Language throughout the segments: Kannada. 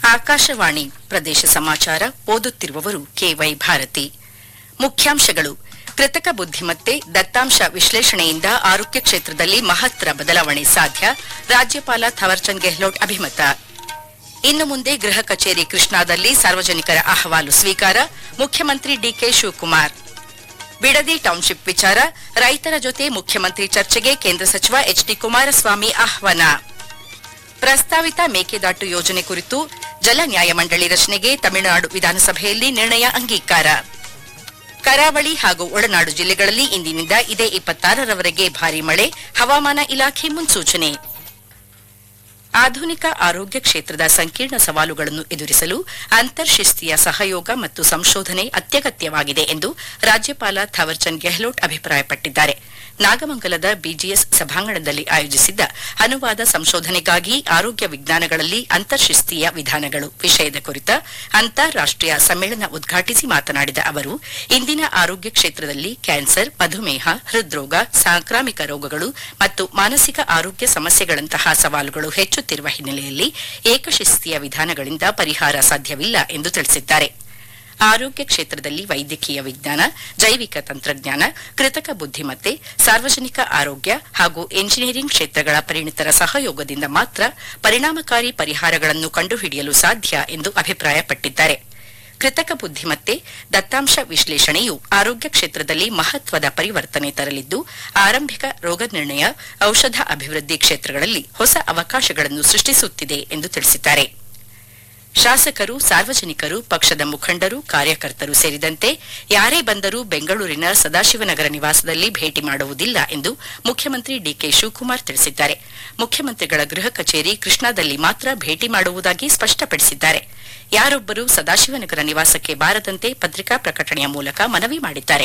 ಆಕಾಶವಾಣಿ ಪ್ರದೇಶ ಸಮಾಚಾರ ಓದುತ್ತಿರುವವರು ಕೆವೈ ಭಾರತಿ ಮುಖ್ಯಾಂಶಗಳು ಕೃತಕ ಬುದ್ಧಿಮತ್ತೆ ದತ್ತಾಂಶ ವಿಶ್ಲೇಷಣೆಯಿಂದ ಆರೋಗ್ಯ ಕ್ಷೇತ್ರದಲ್ಲಿ ಮಹತ್ತರ ಬದಲಾವಣೆ ಸಾಧ್ಯ ರಾಜ್ಯಪಾಲ ಥವರ್ಚಂದ್ ಗೆಹ್ಲೋಟ್ ಅಭಿಮತ ಇನ್ನು ಮುಂದೆ ಗೃಹ ಕಚೇರಿ ಕೃಷ್ಣಾದಲ್ಲಿ ಸಾರ್ವಜನಿಕರ ಅಹವಾಲು ಸ್ವೀಕಾರ ಮುಖ್ಯಮಂತ್ರಿ ಡಿಕೆ ಶಿವಕುಮಾರ್ ಬಿಡದಿ ಟೌನ್ಶಿಪ್ ವಿಚಾರ ರೈತರ ಜೊತೆ ಮುಖ್ಯಮಂತ್ರಿ ಚರ್ಚೆಗೆ ಕೇಂದ್ರ ಸಚಿವ ಎಚ್ಡಿ ಕುಮಾರಸ್ವಾಮಿ ಆಹ್ವಾನ ಪ್ರಸ್ತಾವಿತ ಮೇಕೆದಾಟು ಯೋಜನೆ ಕುರಿತು ಜಲ ನ್ಯಾಯಮಂಡಳಿ ರಚನೆಗೆ ತಮಿಳುನಾಡು ವಿಧಾನಸಭೆಯಲ್ಲಿ ನಿರ್ಣಯ ಅಂಗೀಕಾರ ಕರಾವಳಿ ಹಾಗೂ ಒಳನಾಡು ಜಿಲ್ಲೆಗಳಲ್ಲಿ ಇಂದಿನಿಂದ ಇದೇ ಇಪ್ಪತ್ತಾರರವರೆಗೆ ಭಾರೀ ಮಳೆ ಹವಾಮಾನ ಇಲಾಖೆ ಮುನ್ಸೂಚನೆ ಆಧುನಿಕ ಆರೋಗ್ಯ ಕ್ಷೇತ್ರದ ಸಂಕೀರ್ಣ ಸವಾಲುಗಳನ್ನು ಎದುರಿಸಲು ಅಂತರ್ಶಿಸ್ತೀಯ ಸಹಯೋಗ ಮತ್ತು ಸಂಶೋಧನೆ ಅತ್ಯಗತ್ಯವಾಗಿದೆ ಎಂದು ರಾಜ್ಯಪಾಲ ಥವರ್ಚಂದ್ ಗೆಹ್ಲೋಟ್ ಅಭಿಪ್ರಾಯಪಟ್ಟಿದ್ದಾರೆ ನಾಗಮಂಗಲದ ಬಿಜಿಎಸ್ ಸಭಾಂಗಣದಲ್ಲಿ ಆಯೋಜಿಸಿದ್ದ ಅನುವಾದ ಸಂಶೋಧನೆಗಾಗಿ ಆರೋಗ್ಯ ವಿಜ್ಞಾನಗಳಲ್ಲಿ ಅಂತರ್ಶಿಸ್ತೀಯ ವಿಧಾನಗಳು ವಿಷಯದ ಕುರಿತ ಅಂತಾರಾಷ್ಟೀಯ ಸಮ್ಮೇಳನ ಉದ್ಘಾಟಿಸಿ ಮಾತನಾಡಿದ ಅವರು ಇಂದಿನ ಆರೋಗ್ಯ ಕ್ಷೇತ್ರದಲ್ಲಿ ಕ್ಯಾನ್ಸರ್ ಮಧುಮೇಹ ಹೃದ್ರೋಗ ಸಾಂಕ್ರಾಮಿಕ ರೋಗಗಳು ಮತ್ತು ಮಾನಸಿಕ ಆರೋಗ್ಯ ಸಮಸ್ಯೆಗಳಂತಹ ಸವಾಲುಗಳು ಹೆಚ್ಚುತ್ತಿರುವ ಹಿನ್ನೆಲೆಯಲ್ಲಿ ಏಕಶಿಸ್ತೀಯ ವಿಧಾನಗಳಿಂದ ಪರಿಹಾರ ಸಾಧ್ಯವಿಲ್ಲ ಎಂದು ತಿಳಿಸಿದ್ದಾರೆ ಆರೋಗ್ಯ ಕ್ಷೇತ್ರದಲ್ಲಿ ವೈದ್ಯಕೀಯ ವಿಜ್ಞಾನ ಜೈವಿಕ ತಂತ್ರಜ್ಞಾನ ಕೃತಕ ಬುದ್ಧಿಮತ್ತೆ ಸಾರ್ವಜನಿಕ ಆರೋಗ್ಯ ಹಾಗೂ ಎಂಜಿನಿಯರಿಂಗ್ ಕ್ಷೇತ್ರಗಳ ಪರಿಣಿತರ ಸಹಯೋಗದಿಂದ ಮಾತ್ರ ಪರಿಣಾಮಕಾರಿ ಪರಿಹಾರಗಳನ್ನು ಕಂಡುಹಿಡಿಯಲು ಸಾಧ್ಯ ಎಂದು ಅಭಿಪ್ರಾಯಪಟ್ಟಿದ್ದಾರೆ ಕೃತಕ ಬುದ್ಧಿಮತ್ತೆ ದತ್ತಾಂಶ ವಿಶ್ಲೇಷಣೆಯು ಆರೋಗ್ಯ ಕ್ಷೇತ್ರದಲ್ಲಿ ಮಹತ್ವದ ಪರಿವರ್ತನೆ ತರಲಿದ್ದು ಆರಂಭಿಕ ರೋಗ ನಿರ್ಣಯ ಔಷಧ ಅಭಿವೃದ್ಧಿ ಕ್ಷೇತ್ರಗಳಲ್ಲಿ ಹೊಸ ಅವಕಾಶಗಳನ್ನು ಸೃಷ್ಟಿಸುತ್ತಿದೆ ಎಂದು ತಿಳಿಸಿದ್ದಾರೆ ಶಾಸಕರು ಸಾರ್ವಜನಿಕರು ಪಕ್ಷದ ಮುಖಂಡರು ಕಾರ್ಯಕರ್ತರು ಸೇರಿದಂತೆ ಯಾರೇ ಬಂದರೂ ಬೆಂಗಳೂರಿನ ಸದಾಶಿವನಗರ ನಿವಾಸದಲ್ಲಿ ಭೇಟಿ ಮಾಡುವುದಿಲ್ಲ ಎಂದು ಮುಖ್ಯಮಂತ್ರಿ ಡಿಕೆ ಶಿವಕುಮಾರ್ ತಿಳಿಸಿದ್ದಾರೆ ಮುಖ್ಯಮಂತ್ರಿಗಳ ಗೃಹ ಕಚೇರಿ ಕೃಷ್ಣಾದಲ್ಲಿ ಮಾತ್ರ ಭೇಟಿ ಮಾಡುವುದಾಗಿ ಸ್ಪಷ್ಟಪಡಿಸಿದ್ದಾರೆ ಯಾರೊಬ್ಬರೂ ಸದಾಶಿವನಗರ ನಿವಾಸಕ್ಕೆ ಬಾರದಂತೆ ಪತ್ರಿಕಾ ಪ್ರಕಟಣೆಯ ಮೂಲಕ ಮನವಿ ಮಾಡಿದ್ದಾರೆ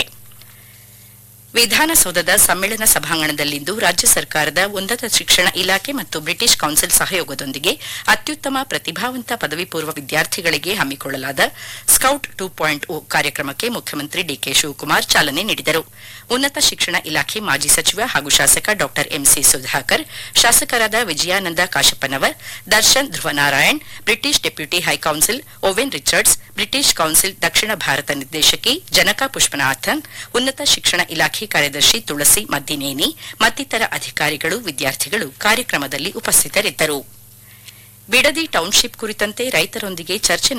ವಿಧಾನಸೌಧದ ಸಮ್ಮೇಳನ ಸಭಾಂಗಣದಲ್ಲಿಂದು ರಾಜ್ಯ ಸರ್ಕಾರದ ಉನ್ನತ ಶಿಕ್ಷಣ ಇಲಾಖೆ ಮತ್ತು ಬ್ರಿಟಿಷ್ ಕೌನ್ಸಿಲ್ ಸಹಯೋಗದೊಂದಿಗೆ ಅತ್ಯುತ್ತಮ ಪ್ರತಿಭಾವಂತ ಪದವಿ ಪೂರ್ವ ವಿದ್ಯಾರ್ಥಿಗಳಿಗೆ ಹಮ್ಮಿಕೊಳ್ಳಲಾದ ಸ್ಕೌಟ್ ಟೂ ಪಾಯಿಂಟ್ ಓ ಕಾರ್ಯಕ್ರಮಕ್ಕೆ ಮುಖ್ಯಮಂತ್ರಿ ಡಿಕೆ ಶಿವಕುಮಾರ್ ಚಾಲನೆ ನೀಡಿದರು ಉನ್ನತ ಶಿಕ್ಷಣ ಇಲಾಖೆ ಮಾಜಿ ಸಚಿವ ಹಾಗೂ ಶಾಸಕ ಡಾ ಎಂಸಿ ಸುಧಾಕರ್ ಶಾಸಕರಾದ Vijayananda Kashappanavar Darshan Dhruvanarayan British deputy high council Owen Richards British Council ದಕ್ಷಿಣ ಭಾರತ ನಿರ್ದೇಶಕಿ ಜನಕಾ ಪುಷ್ಪನಾಥನ್ ಉನ್ನತ ಶಿಕ್ಷಣ ಇಲಾಖೆ ಕಾರ್ಯದರ್ಶಿ ತುಳಸಿ ಮದ್ದಿನೇನಿ ಮತ್ತಿತರ ಅಧಿಕಾರಿಗಳು ವಿದ್ಯಾರ್ಥಿಗಳು ಕಾರ್ಯಕ್ರಮದಲ್ಲಿ ಉಪಸ್ಥಿತರಿದ್ದರು ಬಿಡದಿ ಟೌನ್ಶಿಪ್ ಕುರಿತಂತೆ ರೈತರೊಂದಿಗೆ ಚರ್ಚೆ